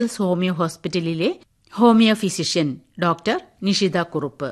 homeo ഹോസ്പിറ്റലിലെ homeo physician doctor Nishitha Kurup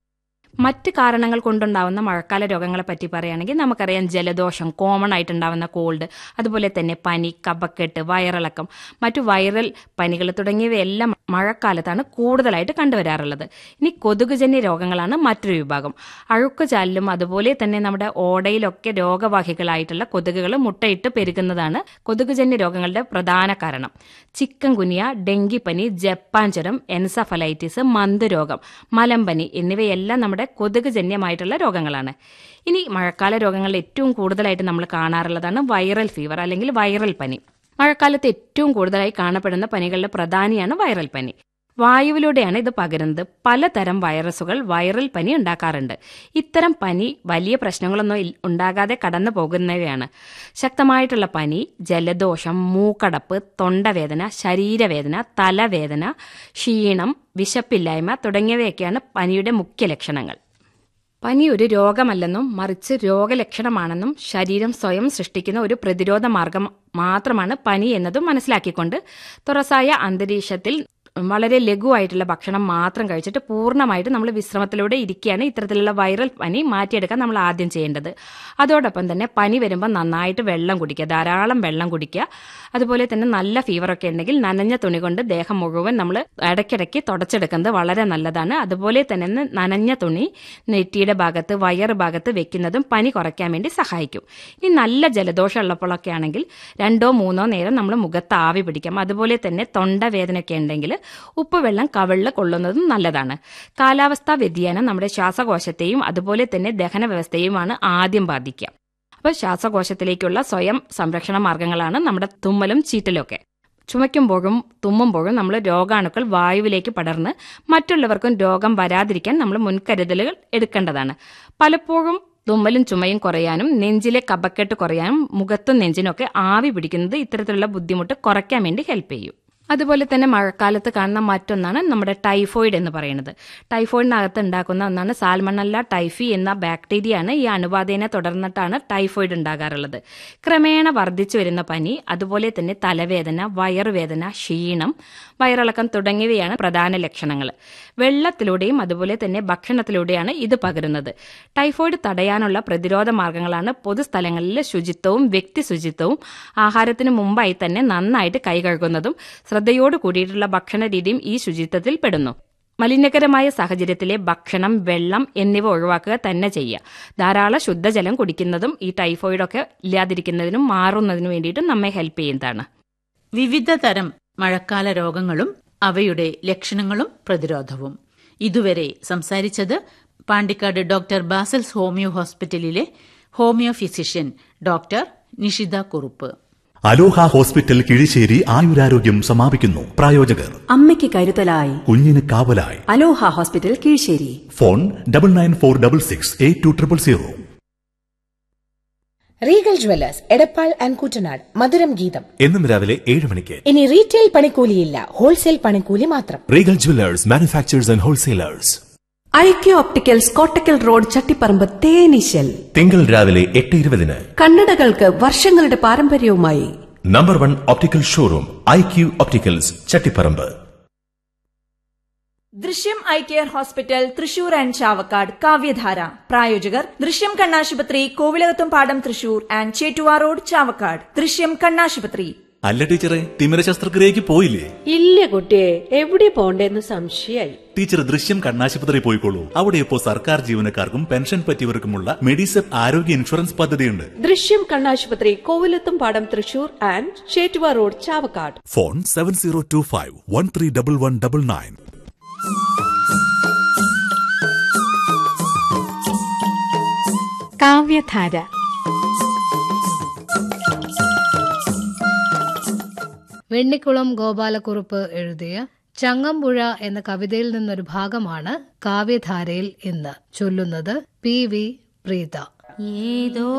മറ്റ് കാരണങ്ങൾ കൊണ്ടുണ്ടാവുന്ന മഴക്കാല രോഗങ്ങളെ പറ്റി പറയുകയാണെങ്കിൽ നമുക്കറിയാം ജലദോഷം കോമൺ ആയിട്ടുണ്ടാവുന്ന കോൾഡ് അതുപോലെ തന്നെ പനി കഫക്കെട്ട് വയറിളക്കം മറ്റു വൈറൽ പനികൾ തുടങ്ങിയവയെല്ലാം മഴക്കാലത്താണ് കൂടുതലായിട്ട് കണ്ടുവരാറുള്ളത് ഇനി കൊതുകുജന്യ രോഗങ്ങളാണ് മറ്റൊരു വിഭാഗം അഴുക്കുചാലിലും അതുപോലെ തന്നെ നമ്മുടെ ഓടയിലൊക്കെ രോഗവാഹികളായിട്ടുള്ള കൊതുകുകൾ മുട്ടയിട്ട് പെരുകുന്നതാണ് കൊതുകുജന്യ രോഗങ്ങളുടെ പ്രധാന കാരണം ചിക്കൻ കുനിയ ഡെങ്കിപ്പനി ജപ്പാൻ ജ്വരം എൻസഫലൈറ്റിസ് മന്ദരോഗം മലമ്പനി എന്നിവയെല്ലാം നമ്മുടെ കൊതുകുജന്യമായിട്ടുള്ള രോഗങ്ങളാണ് ഇനി മഴക്കാല രോഗങ്ങളിൽ ഏറ്റവും കൂടുതലായിട്ട് നമ്മൾ കാണാറുള്ളതാണ് വൈറൽ ഫീവർ അല്ലെങ്കിൽ വൈറൽ പനി മഴക്കാലത്ത് ഏറ്റവും കൂടുതലായി കാണപ്പെടുന്ന പനികളിലെ പ്രധാനിയാണ് വൈറൽ പനി വായുവിലൂടെയാണ് ഇത് പകരുന്നത് പലതരം വൈറസുകൾ വൈറൽ പനി ഉണ്ടാക്കാറുണ്ട് ഇത്തരം പനി വലിയ പ്രശ്നങ്ങളൊന്നും ഇൽ- ഉണ്ടാകാതെ കടന്നു പോകുന്നവയാണ് ശക്തമായിട്ടുള്ള പനി ജലദോഷം മൂക്കടപ്പ് തൊണ്ടവേദന ശരീരവേദന തലവേദന ക്ഷീണം വിശപ്പില്ലായ്മ തുടങ്ങിയവയൊക്കെയാണ് പനിയുടെ മുഖ്യ ലക്ഷണങ്ങൾ പനി ഒരു രോഗമല്ലെന്നും മറിച്ച് രോഗലക്ഷണമാണെന്നും ശരീരം സ്വയം സൃഷ്ടിക്കുന്ന ഒരു പ്രതിരോധ മാർഗം മാത്രമാണ് പനി എന്നതും മനസ്സിലാക്കിക്കൊണ്ട് തുറസായ അന്തരീക്ഷത്തിൽ വളരെ ലഘുവായിട്ടുള്ള ഭക്ഷണം മാത്രം കഴിച്ചിട്ട് പൂർണ്ണമായിട്ട് നമ്മൾ വിശ്രമത്തിലൂടെ ഇരിക്കുകയാണ് ഇത്തരത്തിലുള്ള വൈറൽ പനി മാറ്റിയെടുക്കാൻ നമ്മൾ ആദ്യം ചെയ്യേണ്ടത് അതോടൊപ്പം തന്നെ പനി വരുമ്പോൾ നന്നായിട്ട് വെള്ളം കുടിക്കുക ധാരാളം വെള്ളം കുടിക്കുക അതുപോലെ തന്നെ നല്ല ഫീവറൊക്കെ ഉണ്ടെങ്കിൽ നനഞ്ഞ തുണി കൊണ്ട് ദേഹം മുഴുവൻ നമ്മൾ ഇടയ്ക്കിടയ്ക്ക് തുടച്ചെടുക്കുന്നത് വളരെ നല്ലതാണ് അതുപോലെ തന്നെ നനഞ്ഞ തുണി നെറ്റിയുടെ ഭാഗത്ത് വയറ് ഭാഗത്ത് വെക്കുന്നതും പനി കുറയ്ക്കാൻ വേണ്ടി സഹായിക്കും ഇനി നല്ല ജലദോഷം ഉള്ളപ്പോഴൊക്കെ ആണെങ്കിൽ രണ്ടോ മൂന്നോ നേരം നമ്മൾ മുഖത്ത് ആവി പിടിക്കാം അതുപോലെ തന്നെ തൊണ്ടവേദനയൊക്കെ ഉണ്ടെങ്കിൽ ഉപ്പുവെള്ളം കവിളിൽ കൊള്ളുന്നതും നല്ലതാണ് കാലാവസ്ഥാ വ്യതിയാനം നമ്മുടെ ശ്വാസകോശത്തെയും അതുപോലെ തന്നെ ദഹന വ്യവസ്ഥയുമാണ് ആദ്യം ബാധിക്കുക അപ്പോൾ ശ്വാസകോശത്തിലേക്കുള്ള സ്വയം സംരക്ഷണ മാർഗങ്ങളാണ് നമ്മുടെ തുമ്മലും ചീറ്റലും ഒക്കെ ചുമയ്ക്കുമ്പോഴും തുമ്മുമ്പോഴും നമ്മൾ രോഗാണുക്കൾ വായുവിലേക്ക് പടർന്ന് മറ്റുള്ളവർക്കും രോഗം വരാതിരിക്കാൻ നമ്മൾ മുൻകരുതലുകൾ എടുക്കേണ്ടതാണ് പലപ്പോഴും തുമ്മലും ചുമയും കുറയാനും നെഞ്ചിലെ കപക്കെട്ട് കുറയാനും മുഖത്തും നെഞ്ചിനൊക്കെ ആവി പിടിക്കുന്നത് ഇത്തരത്തിലുള്ള ബുദ്ധിമുട്ട് കുറയ്ക്കാൻ വേണ്ടി ഹെൽപ്പ് ചെയ്യും അതുപോലെ തന്നെ മഴക്കാലത്ത് കാണുന്ന മറ്റൊന്നാണ് നമ്മുടെ ടൈഫോയിഡ് എന്ന് പറയുന്നത് ടൈഫോയിഡിനകത്ത് ഉണ്ടാക്കുന്ന ഒന്നാണ് സാൽമണല്ല ടൈഫി എന്ന ബാക്ടീരിയയാണ് ഈ അണുബാധയെ തുടർന്നിട്ടാണ് ടൈഫോയിഡ് ഉണ്ടാകാറുള്ളത് ക്രമേണ വർദ്ധിച്ചു വരുന്ന പനി അതുപോലെ തന്നെ തലവേദന വയറുവേദന ക്ഷീണം വയറിളക്കം തുടങ്ങിയവയാണ് പ്രധാന ലക്ഷണങ്ങൾ വെള്ളത്തിലൂടെയും അതുപോലെ തന്നെ ഭക്ഷണത്തിലൂടെയാണ് ഇത് പകരുന്നത് ടൈഫോയിഡ് തടയാനുള്ള പ്രതിരോധ മാർഗങ്ങളാണ് പൊതുസ്ഥലങ്ങളിലെ ശുചിത്വവും വ്യക്തി ശുചിത്വവും ആഹാരത്തിന് മുമ്പായി തന്നെ നന്നായിട്ട് കൈ കഴുകുന്നതും ശ്രദ്ധയോട് കൂടിയിട്ടുള്ള ഭക്ഷണ രീതിയും ഈ ശുചിത്വത്തിൽ പെടുന്നു മലിനകരമായ സാഹചര്യത്തിലെ ഭക്ഷണം വെള്ളം എന്നിവ ഒഴിവാക്കുക തന്നെ ചെയ്യുക ധാരാളം ശുദ്ധജലം കുടിക്കുന്നതും ഈ ടൈഫോയിഡൊക്കെ ഇല്ലാതിരിക്കുന്നതിനും മാറുന്നതിനും വേണ്ടിയിട്ടും നമ്മെ ഹെൽപ്പ് ചെയ്യുന്നതാണ് വിവിധ തരം മഴക്കാല രോഗങ്ങളും അവയുടെ ലക്ഷണങ്ങളും പ്രതിരോധവും ഇതുവരെ സംസാരിച്ചത് പാണ്ടിക്കാട് ഡോക്ടർ ബാസൽസ് ഹോമിയോ ഹോസ്പിറ്റലിലെ homeo physician doctor Nishitha Kurup Aloha hospital Kizhissery ആയുരാരോഗ്യം സമാപിക്കുന്നു പ്രായോജകർ അമ്മയ്ക്ക് കരുതലായി കുഞ്ഞിന് കാവലായി Aloha hospital Kizhissery phone double nine four double six eight two triple zero Regal jewellers Edappal and Kuttanad മധുരം ഗീതം എന്നും രാവിലെ ഏഴ് മണിക്ക് ഇനി റീറ്റെയിൽ പണിക്കൂലിയില്ല ഹോൾസെയിൽ പണിക്കൂലി മാത്രം Regal jewellers manufacturers and wholesalers IQ opticals Kottakkal road Chattiparamba തേനീശൽ തിങ്കൾ രാവിലെ എട്ട് ഇരുപതിന് കണ്ണടകൾക്ക് വർഷങ്ങളുടെ പാരമ്പര്യവുമായി number one optical showroom I Q opticals Chattiparamba Drishyam eye care hospital Thrissur and Chavakkad Kavyadhara പ്രായോജകർ ദൃശ്യം കണ്ണാശുപത്രി കോവിലകത്തും പാടം തൃശൂർ ആൻഡ് ചേറ്റുവാ റോഡ് ചാവക്കാട് ദൃശ്യം കണ്ണാശുപത്രി അല്ല ടീച്ചറെ തിമിര ശസ്ത്രക്രിയക്ക് പോയില്ലേ ഇല്ല കുട്ടിയെ എവിടെ പോണ്ടേന്ന് സംശയായി ടീച്ചർ ദൃശ്യം കണ്ണാശുപത്രി പോയിക്കോളൂ അവിടെ ഇപ്പോൾ സർക്കാർ ജീവനക്കാർക്കും പെൻഷൻ പറ്റിയവർക്കുമുള്ള മെഡിസെപ്പ് ആരോഗ്യ ഇൻഷുറൻസ് പദ്ധതിയുണ്ട് ദൃശ്യം കണ്ണാശുപത്രി കോവിലത്തും പാടം Thrissur and Chettuva road Chavakkad phone seven zero two five one three double one double nine കാവ്യധാര വെണ്ണിക്കുളം ഗോപാലക്കുറുപ്പ് എഴുതിയ ചങ്ങമ്പുഴ എന്ന കവിതയിൽ നിന്നൊരു ഭാഗമാണ് കാവ്യധാരയിൽ ഇന്ന് ചൊല്ലുന്നത് പി വി പ്രീത ഏതോ